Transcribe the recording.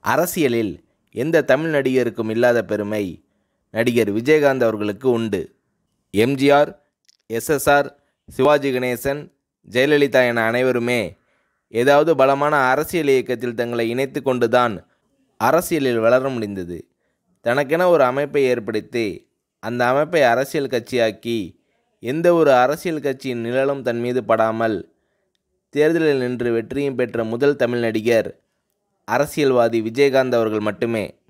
அரசியலில் எந்த தமிழ் நடிகருக்கும் இல்லாத பெருமை நடிகர் விஜயகாந்த் அவர்களுக்கு உண்டு எம்ஜிஆர் எஸ்எஸ்ஆர் சிவாஜி கணேசன் ஜெயலலிதா என அனைவருமே ஏதாவது பலமான அரசியல் இயக்கத்தில் தங்களை இணைத்து கொண்டுதான் அரசியலில் வளர முடிந்தது தனக்கென ஒரு அமைப்பை ஏற்படுத்தி அந்த அமைப்பை அரசியல் கட்சியாக்கி எந்த ஒரு அரசியல் கட்சியின் நிழலும் தன் மீது படாமல் தேர்தலில் நின்று வெற்றியும் பெற்ற முதல் தமிழ் நடிகர் அரசியல்வாதி விஜயகாந்த் அவர்கள் மட்டுமே